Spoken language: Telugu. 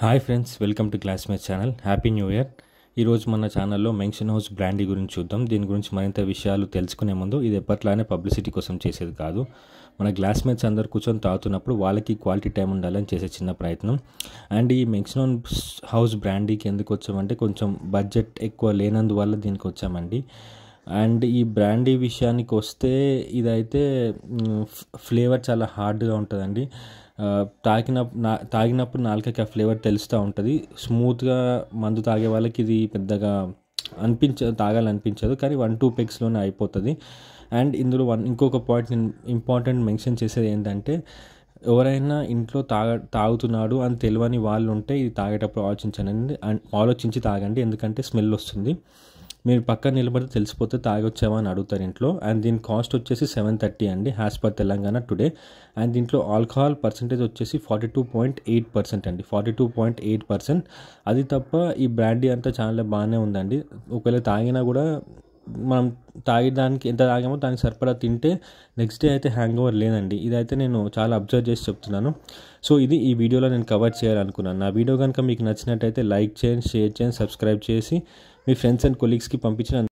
hi friends welcome to classmate channel happy new year ఈరోజు మన ఛానల్లో మెంక్షన్ హౌస్ బ్రాండీ గురించి చూద్దాం దీని గురించి మరింత విషయాలు తెలుసుకునే ముందు ఇది ఎప్పట్లానే పబ్లిసిటీ కోసం చేసేది కాదు మన గ్లాస్మేట్స్ అందరు కూర్చొని తాగుతున్నప్పుడు వాళ్ళకి క్వాలిటీ టైం ఉండాలని చేసే చిన్న ప్రయత్నం అండ్ ఈ మెంక్షన్ హౌస్ బ్రాండీకి ఎందుకు వచ్చామంటే కొంచెం బడ్జెట్ ఎక్కువ లేనందువల్ల దీనికి వచ్చామండి అండ్ ఈ బ్రాండీ విషయానికి వస్తే ఇదైతే ఫ్లేవర్ చాలా హార్డ్గా ఉంటుందండి ఆ, తాగిన నా తాగినప్పుడు నాలుకకి ఆ ఫ్లేవర్ తెలుస్తూ ఉంటుంది స్మూత్గా మందు తాగే వాళ్ళకి ఇది పెద్దగా అనిపించ తాగాలనిపించదు కానీ వన్ టూ పెగ్స్లోనే అయిపోతుంది అండ్ ఇందులో వన్ ఇంకొక పాయింట్ నేను ఇంపార్టెంట్ మెన్షన్ చేసేది ఏంటంటే ఎవరైనా ఇంట్లో తాగ తాగుతున్నాడు అని తెలియని వాళ్ళు ఉంటే ఇది తాగేటప్పుడు ఆలోచించండి అండ్ ఆలోచించి తాగండి ఎందుకంటే స్మెల్ వస్తుంది మీరు పక్కన నిలబడితే తెలిసిపోతే తాగొచ్చావా అని అడుగుతారు ఇంట్లో అండ్ దీని కాస్ట్ వచ్చేసి సెవెన్ థర్టీ అండి as per Telangana Today and దీంట్లో ఆల్కహాల్ పర్సంటేజ్ వచ్చేసి forty two point eight percent అండి forty two point eight percent అది తప్ప ఈ బ్రాండీ అంతా చాలా బాగానే ఉందండి ఒకవేళ తాగినా కూడా మనం తాగేదానికి ఎంత తాగామో దానికి సరిపడా తింటే నెక్స్ట్ డే అయితే హ్యాంగ్ ఓవర్ లేదండి ఇదైతే నేను చాలా అబ్జర్వ్ చేసి చెప్తున్నాను సో ఇది ఈ వీడియోలో నేను కవర్ చేయాలనుకున్నాను నా వీడియో కనుక మీకు నచ్చినట్టయితే లైక్ చేయండి షేర్ చేయండి సబ్స్క్రైబ్ చేసి మీ ఫ్రెండ్స్ అండ్ కొలీగ్స్కి పంపించిన